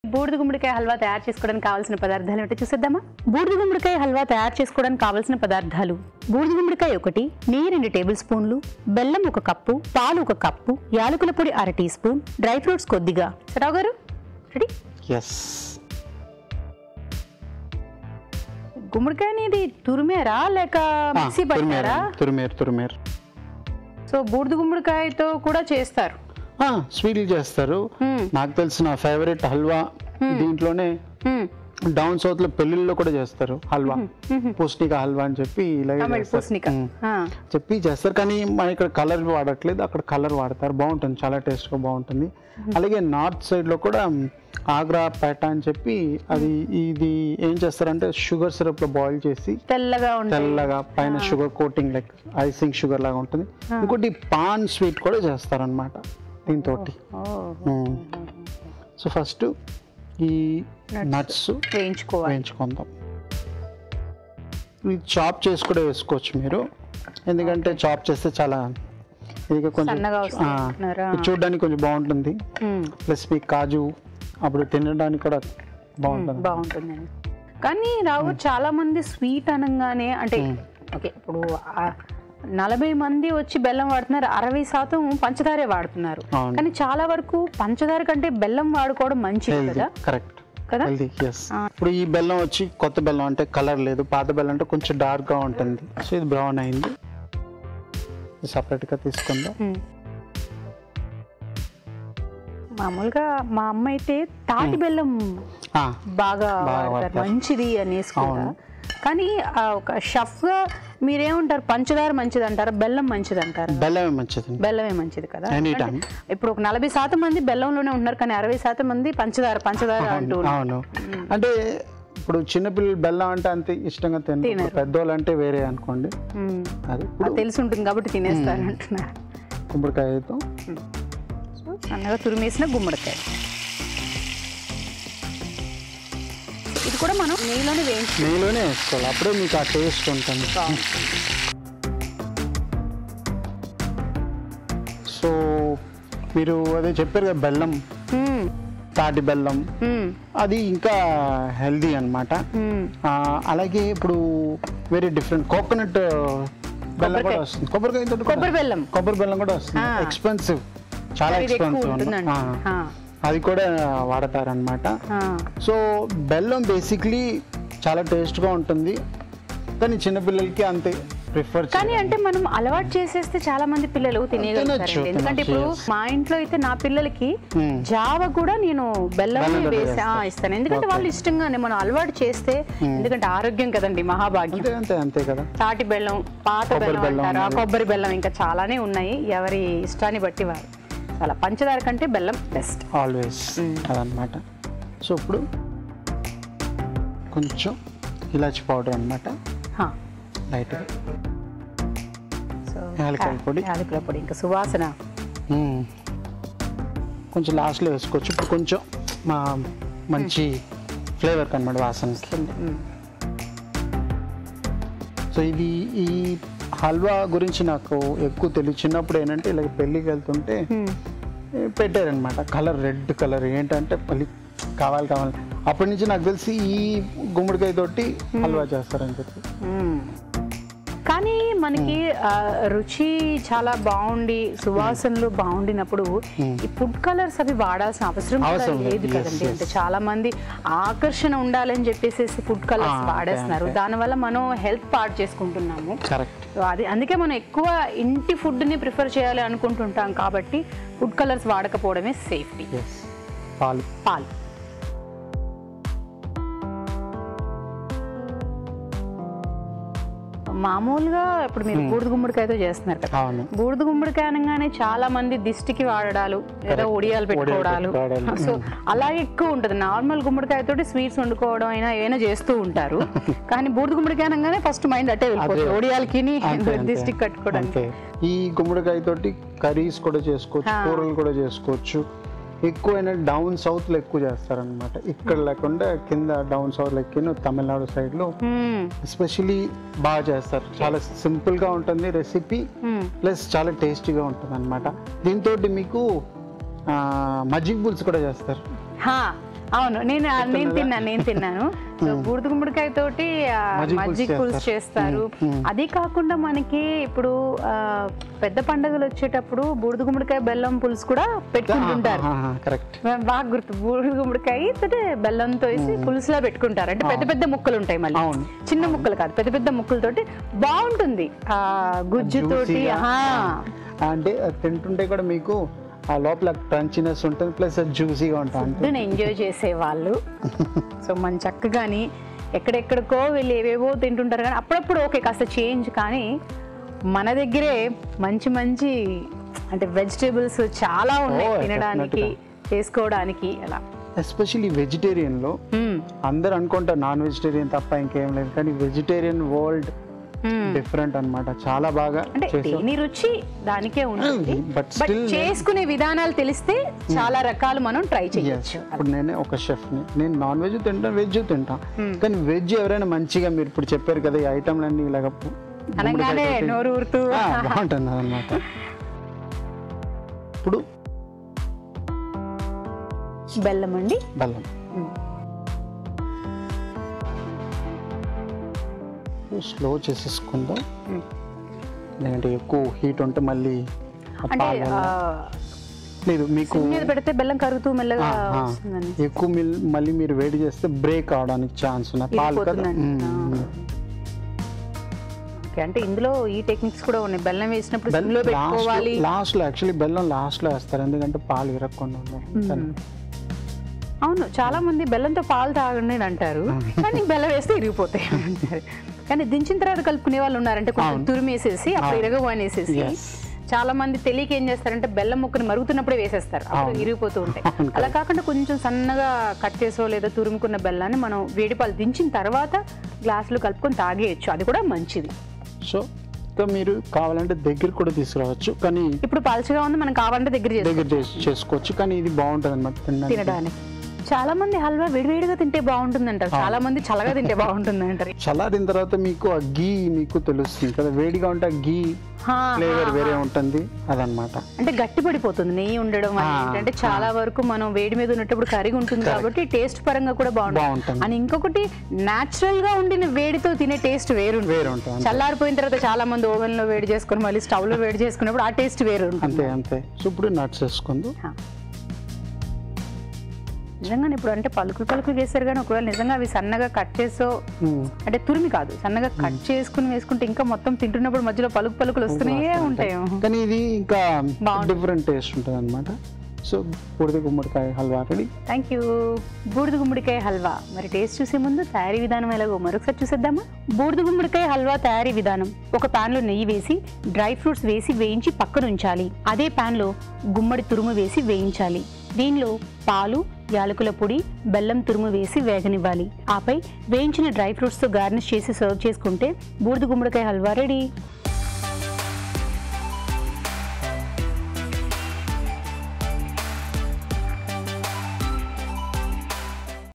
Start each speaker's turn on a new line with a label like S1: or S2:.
S1: బూడిద గుమ్మడికాయ హల్వా తయారు చేసుకోవడానికి కావాల్సిన పదార్థాలు ఏంటో చూసేద్దామా బూడిద గుమ్మడికాయ హల్వా తయారు చేసుకోవడానికి కావాల్సిన పదార్థాలు బూడిద గుమ్మడికాయ ఒకటి నెయ్యి రెండు టేబుల్ స్పూన్లు బెల్లం ఒక కప్పు పాలు ఒక కప్పు యాలకుల పొడి అర టీ స్పూన్ డ్రై ఫ్రూట్స్ కొద్దిగా సరావు గారు రెడీ
S2: ఎస్
S1: గుమ్మడికాయని ఇది తురిమేరా లేక మిక్సీ పట్టారా
S2: తురిమేరు తురిమేరు
S1: సో బూడిద గుమ్మడికాయతో కూడా చేస్తారు
S2: స్వీట్లు చేస్తారు
S1: Hmm.
S2: నాకు తెలిసిన ఫేవరెట్ హల్వా దీంట్లోనే
S1: హ్మ్.
S2: డౌన్ సౌత్ లో పెళ్లిళ్ళు కూడా చేస్తారు హల్వా పూష్ణిక హల్వా అని చెప్పి ఇలాగే
S1: తమిళ్
S2: చేస్తారు.
S1: పూసనిక
S2: Hmm.
S1: ఆ.
S2: చెప్పి చేస్తారు కానీ మన ఇక్కడ కలర్ వాడట్లేదు అక్కడ కలర్ వాడతారు బాగుంటుంది చాలా టేస్ట్గా బాగుంటుంది అలాగే నార్త్ సైడ్ లో కూడా ఆగ్రా పేట అని చెప్పి అది ఇది ఏం చేస్తారంటే షుగర్ సిరప్ లో బాయిల్ చేసి
S1: తెల్లగా ఉంటాయి
S2: తెల్లగా పైన sugar coating like icing sugar లాగా ఉంటుంది ఇంకోటి పాన్ స్వీట్ కూడా చేస్తారనమాట దీంతో
S1: ఓ.
S2: సో ఫస్ట్ ఈ నట్స్
S1: వేయించుకోవాలి
S2: వేయించుకుందాం ఇది చాప్ చేసి కూడా వేసుకోవచ్చు మీరు ఎందుకంటే చాప్ చేస్తే చాలా ఇది కొంచెం
S1: సన్నగా వస్తుంది
S2: ఆ,
S1: అంటున్నారా?
S2: ఇది చూడడానికి కొంచెం బాగుంటుంది
S1: హ్మ్.
S2: ప్లస్ మీ కాజు అప్పుడు తినడానికి కూడా బాగుంటుంది
S1: బాగుంటుందండి కానీ రావు చాలా మంది స్వీట్ అనగానే అంటే ఓకే ఇప్పుడు ఆ నలభై మంది వచ్చి బెల్లం వాడుతున్నారు అరవై శాతం పంచదారే వాడుతున్నారు
S2: అవును.
S1: కానీ చాలా వరకు పంచదార కంటే బెల్లం వాడుకోవడం మంచిది
S2: హెల్దీ
S1: కదా
S2: కరెక్ట్
S1: కదా
S2: హెల్దీ ఎస్ ఇప్పుడు ఈ బెల్లం వచ్చి కొత్త బెల్లం అంటే కలర్ లేదు పాత బెల్లం అంటే కొంచెం డార్క్ గా ఉంటుంది సో ఇది బ్రౌన్ అయింది సపరేట్ గా తీసుకుందాం
S1: హ్మ్. మామూలుగా మా అమ్మ అయితే తాటి బెల్లం
S2: ఆ,
S1: బాగా వాడతారు
S2: వాడతారు.
S1: మంచిది అనేసి కూడా
S2: అవును.
S1: కానీ ఆ ఒక షఫ్ గా మీరేమంటారు పంచదార మంచిది అంటారా బెల్లం మంచిది అంటారా
S2: బెల్లమే మంచిది
S1: బెల్లమే మంచిది కదా
S2: ఎనీ
S1: అంటే
S2: టైం
S1: ఇప్పుడు ఒక నలభై శాతం మంది బెల్లంలోనే ఉంటున్నారు కానీ అరవై శాతం మంది పంచదార పంచదార అంటూ ఉన్నారు.
S2: అవును అంటే ఇప్పుడు చిన్నపిల్లలు బెల్లం అంటే అంత ఇష్టంగా తినరు ఇప్పుడు పెద్దోళ్ళు అంటే వేరే అనుకోండి
S1: మ్మ్.
S2: అది
S1: అది తెలిసి ఉంటుంది కాబట్టి తినేస్తారు అంటున్నారు
S2: గుమ్మడికాయతో
S1: సో సన్నగా తురిమేసిన గుమ్మడికాయ ఇది కూడా మనం నెయ్యిలోనే వేయించి
S2: నెయ్యిలోనే వేసుకోవాలి అప్పుడే మీకు ఆ టేస్ట్ ఉంటుంది సో మీరు అదే చెప్పారు కదా బెల్లం
S1: మ్మ్.
S2: తాటి బెల్లం
S1: మ్మ్.
S2: అది ఇంకా హెల్దీ అనమాట
S1: మ్మ్.
S2: అలాగే ఇప్పుడు వెరీ డిఫరెంట్ కోకోనట్ బెల్లం కూడా వస్తుంది కొబ్బరికాయ తోటి కూడా-
S1: కొబ్బరి బెల్లం
S2: కొబ్బరి బెల్లం కూడా వస్తుంది
S1: ఆ.
S2: ఎక్స్పెన్సివ్ చాలా
S1: ఇది ఎక్కువ
S2: ఎక్స్పెన్సివ్
S1: ఉంటుందండి ఆ.
S2: అది కూడా వాడతారనమాట
S1: ఆ.
S2: సో బెల్లం బేసిక్లీ చాలా టేస్ట్గా ఉంటుంది కానీ చిన్నపిల్లలకి అంతే ప్రిఫర్
S1: కానీ అంటే మనం అలవాటు చేసేస్తే చాలా మంది పిల్లలు తినేయగలుగుతారండి
S2: తినొచ్చు,
S1: ఎందుకంటే ఇప్పుడు
S2: తినొచ్చు,
S1: మా ఇంట్లో అయితే నా పిల్లలకి
S2: Hmm.
S1: జావ కూడా నేను బెల్లం
S2: బెల్లం కూడా
S1: వేసి ఆ, ఇస్తాను ఎందుకంటే వాళ్ళు ఇష్టంగానే మనం అలవాటు చేస్తే ఎందుకంటే ఆరోగ్యం కదండి మహాభాగ్యం
S2: అంతే అంతే అంతే కదా
S1: తాటి బెల్లం పాత
S2: కొబ్బరి
S1: బెల్లం
S2: బెల్లం
S1: అంటారా
S2: ఉన్నది.
S1: కొబ్బరి బెల్లం ఇంకా చాలానే ఉన్నాయి ఎవరి ఇష్టాన్ని బట్టి వారు అలా పంచదార కంటే బెల్లం బెస్ట్
S2: ఆల్వేస్ అదనమాట సో ఇప్పుడు కొంచెం ఇలాచి పౌడర్ అనమాట లైట్గా
S1: సో
S2: యాలకుల పొడి.
S1: యాలకుల పొడి ఇంకా సువాసన
S2: మ్మ్. కొంచెం లాస్ట్లో వేసుకోవచ్చు ఇప్పుడు కొంచెం మా మంచి ఫ్లేవర్ అనమాట వాసనకి
S1: మ్మ్.
S2: సో ఇది ఈ హల్వా గురించి నాకు ఎక్కువ తెలియదు చిన్నప్పుడు ఏంటంటే ఇలా పెళ్ళికి వెళ్తుంటే
S1: మ్మ్.
S2: ఏ, పెట్టారనమాట కలర్ రెడ్ కలర్ ఏంటంటే మళ్ళీ కావాలి కావాలి అప్పటి నుంచి నాకు తెలిసి ఈ గుమ్మడికాయ తోటి హల్వా చేస్తారని చెప్పి
S1: మ్మ్. కానీ మనకి ఆ, రుచి చాలా బాగుండి సువాసనలు బాగుండినప్పుడు ఈ ఫుడ్ కలర్స్ అవి వాడాల్సిన అవసరం కూడా
S2: అవసరం లేదు.
S1: లేదు
S2: Yes,
S1: కదండి
S2: yes.
S1: అంటే చాలా మంది ఆకర్షణ ఉండాలని చెప్పేసి ఫుడ్ కలర్స్
S2: Ah,
S1: వాడేస్తున్నారు దానివల్ల మనం హెల్త్ పాడు చేసుకుంటున్నాము
S2: కరెక్ట్
S1: సో అది అందుకే మనం ఎక్కువ ఇంటి ఫుడ్ని ప్రిఫర్ చేయాలి అనుకుంటుంటాం కాబట్టి ఫుడ్ కలర్స్ వాడకపోవడమే సేఫ్టీ
S2: ఎస్ పాలు
S1: పాలు మామూలుగా ఇప్పుడు మీరు బూడిద గుమ్మడికాయతో చేస్తున్నారు కదా
S2: అవును
S1: బూడిద గుమ్మడికాయ అనగానే చాలా మంది దిష్టికి వాడడాలు లేదా ఒడియాలు పెట్టుకోవడాలు
S2: పెట్టుకోవడాలు.
S1: సో అలాగే ఎక్కువ ఉంటుంది నార్మల్ గుమ్మడికాయతోటి స్వీట్స్ వండుకోవడం అయినా ఏమైనా చేస్తూ ఉంటారు కానీ బూడిద గుమ్మడికాయ అనగానే ఫస్ట్ మైండ్ అట్టే వెళ్ళిపోతుంది ఒడియాలకి
S2: అంతే, అంతే.
S1: దిష్టికి కట్టుకోవడానికి
S2: అంతే ఈ గుమ్మడికాయ తోటి కర్రీస్ కూడా చేసుకోవచ్చు
S1: ఆ.
S2: కూరలు కూడా చేసుకోవచ్చు ఎక్కువైనా డౌన్ సౌత్ లో ఎక్కువ చేస్తారనమాట ఇక్కడ లేకుండా కింద డౌన్ సౌత్ లో ఎక్కిన తమిళనాడు సైడ్ లో
S1: మ్మ్.
S2: ఎస్పెషలీ బాగా చేస్తారు చాలా సింపుల్ గా ఉంటుంది రెసిపీ
S1: మ్మ్.
S2: ప్లస్ చాలా టేస్టీగా ఉంటుంది అనమాట దీంతో మీకు ఆ, మజ్జిగ పులుసు కూడా చేస్తారు
S1: హా అవును నేను నేను తిన్నాను నేను తిన్నాను సో బూడిద గుమ్మడికాయ తోటి ఆ,
S2: మజ్జిగ పులుసు
S1: మజ్జిగ పులుసు చేస్తారు అది కాకుండా మనకి ఇప్పుడు ఆ, పెద్ద పండుగలు వచ్చేటప్పుడు బూడిద గుమ్మడికాయ బెల్లం పులుసు కూడా పెట్టుకుంటుంటారు
S2: కరెక్ట్
S1: బాగా గుర్తు బూడిద గుమ్మడికాయ తోటి బెల్లంతో వేసి పులుసులా పెట్టుకుంటారు అంటే పెద్ద పెద్ద ముక్కలు ఉంటాయి మళ్ళీ
S2: అవును.
S1: చిన్న ముక్కలు కాదు పెద్ద పెద్ద ముక్కలతోటి బాగుంటుంది ఆ గుజ్జుతోటి
S2: Juicy గా.
S1: ఆహా.
S2: అంటే అది తింటుంటే కూడా మీకు ఆ లోపల క్రంచినెస్ ఉంటుంది ప్లస్ జ్యూసీగా ఉంటుంది
S1: ఫుడ్ని ఎంజాయ్ చేసేవాళ్ళు సో మన చక్కగాని ఎక్కడెక్కడికో వెళ్ళి ఏవేవో తింటుంటారు కానీ అప్పుడప్పుడు ఓకే కాస్త చేంజ్ కానీ మన దగ్గరే మంచి మంచి అంటే వెజిటేబుల్స్ చాలా ఉన్నాయి
S2: Oh,
S1: తినడానికి
S2: definitely.
S1: చేసుకోవడానికి అలా
S2: ఎస్పెషల్లీ వెజిటేరియన్లో
S1: మ్మ్.
S2: అందరు అనుకుంటారు నాన్ వెజిటేరియన్ తప్ప ఇంకేం లేదు కానీ వెజిటేరియన్ వరల్డ్
S1: మ్మ్.
S2: డిఫరెంట్ అన్నమాట చాలా బాగా
S1: అంటే
S2: చేసాం
S1: దేని రుచి దానికే ఉంటుంది
S2: But
S1: బట్
S2: still
S1: చేసుకునే విధానాలు తెలిస్తే చాలా రకాలు మనం ట్రై
S2: Yes.
S1: చేయొచ్చు
S2: ఇప్పుడు నేనే ఒక షెఫ్ని నేను నాన్ వెజ్ తింటాను వెజ్ తింటాను కానీ వెజ్ ఎవరైనా మంచిగా మీరు ఇప్పుడు చెప్పారు కదా ఈ ఐటమ్లన్నీ ఇలాగ పు-
S1: అనగానే
S2: గుమ్మడికాయ
S1: నోరు ఊరుతూ
S2: ఆ, బాగుంటుంది అనమాట ఇప్పుడు
S1: బెల్లం అండి
S2: బెల్లం
S1: మ్మ్.
S2: స్లో చేసేసుకుందాం
S1: మ్మ్.
S2: ఎందుకంటే ఎక్కువ హీట్ ఉంటే మళ్ళీ ఆ
S1: అంటే
S2: పాలు-
S1: ఆ,
S2: లేదు మీకు
S1: మీద పెడితే బెల్లం కరుగుతూ మెల్లగా
S2: ఆ, ఆ.
S1: వస్తుందని
S2: ఎక్కువ మిల్- మళ్ళీ మీరు వేడి చేస్తే బ్రేక్ అవడానికి ఛాన్స్ ఉన్నాయి పాలు కదా
S1: ఇరిగిపోతుందండి.
S2: మ్మ్.
S1: ఓకే అంటే ఇందులో ఈ టెక్నిక్స్ కూడా ఉన్నాయి బెల్లం వేసినప్పుడు సిమ్లో పెట్టుకోవాలి
S2: లాస్ట్ లో యాక్చువల్లీ బెల్లం లాస్ట్ లో వేస్తారు ఎందుకంటే పాలు విరగకుండా ఉండాలి
S1: మ్మ్. అవును చాలా మంది బెల్లంతో పాలు తాగండి అని అంటారు కానీ బెల్లం వేస్తే ఇరిగిపోతాయి అంటారు కానీ దించిన తర్వాత కలుపుకునే వాళ్ళు ఉన్నారంటే కొంచెం తురిమేసేసి అప్పుడు ఇరగబోనేసేసి
S2: Yes.
S1: చాలా మంది తెలియక ఏం చేస్తారంటే బెల్లం ముక్కని మరుగుతున్నప్పుడే వేసేస్తారు అప్పుడు ఇరిగిపోతూ ఉంటాయి అలా కాకుండా కొంచెం సన్నగా కట్ చేసో లేదా తురుముకున్న బెల్లాన్ని మనం వేడిపాలు దించిన తర్వాత గ్లాసులు కలుపుకొని తాగేయచ్చు అది కూడా మంచిది
S2: సో ఇంకా మీరు కావాలంటే దగ్గర కూడా తీసుకురావచ్చు కానీ
S1: ఇప్పుడు పలుచగా ఉంది మనం కావాలంటే దగ్గర చేస్తాం
S2: దగ్గర చేసి- చేసుకోవచ్చు కానీ ఇది బాగుంటుంది అనమాట తినడానికి
S1: తినడానికి చాలా మంది హల్వా విడివిడిగా తింటే బాగుంటుంది అంటారు చాలా మంది చల్లగా తింటే బాగుంటుంది అంటారు
S2: చల్లారిన తర్వాత మీకు ఆ గీ మీకు తెలుస్తుంది కదా వేడిగా ఉంటే ఆ గీ
S1: హా,
S2: ఫ్లేవర్ వేరే ఉంటుంది అదనమాట
S1: అంటే గట్టి పడిపోతుంది నెయ్యి ఉండడం వల్ల
S2: ఆ,
S1: ఏంటంటే చాలా వరకు మనం వేడి మీద ఉన్నప్పుడు కరిగి ఉంటుంది కాబట్టి టేస్ట్ పరంగా కూడా బాగుంటుంది
S2: బాగుంటుంది
S1: అని ఇంకొకటి నాచురల్ గా ఉండిన వేడితో తినే టేస్ట్ వేరు
S2: వేరే ఉంటుంది
S1: చల్లారిపోయిన తర్వాత చాలా మంది ఓవెన్ లో వేడి చేసుకుని మళ్ళీ స్టవ్ లో వేడి చేసుకున్నప్పుడు ఆ టేస్ట్ వేరు ఉంటుంది
S2: అంతే అంతే సో ఇప్పుడు నట్స్ వేసుకుందు
S1: హా. నిజంగానే ఇప్పుడు అంటే పలుకులు పలుకులు చేస్తారు కానీ ఒకవేళ నిజంగా అవి సన్నగా కట్ చేసో అంటే తురిమి కాదు సన్నగా కట్ చేసుకుని వేసుకుంటే ఇంకా మొత్తం తింటున్నప్పుడు మధ్యలో పలుకు పలుకులు వస్తూనే ఉంటాయి
S2: కానీ ఇది ఇంకా
S1: బాగుంటుంది.
S2: డిఫరెంట్ టేస్ట్ ఉంటుంది అనమాట సో బుడిద గుమ్మడికాయ హల్వా రెడీ
S1: థ్యాంక్ యూ బూడిద గుమ్మడికాయ హల్వా మరి టేస్ట్ చూసే ముందు తయారీ విధానం ఎలాగో మరొకసారి చూసేద్దామా బూడిద గుమ్మడికాయ హల్వా తయారీ విధానం ఒక pan లో నెయ్యి వేసి డ్రై ఫ్రూట్స్ వేసి వేయించి పక్కన ఉంచాలి అదే pan లో గుమ్మడి తురుము వేసి వేయించాలి దీనిలో పాలు యాలకుల పొడి బెల్లం తురుము వేసి వేగనివ్వాలి ఆపై వేయించిన డ్రై ఫ్రూట్స్తో గార్నిష్ చేసి సర్వ్ చేసుకుంటే బూడిద గుమ్మడికాయ హల్వా రెడీ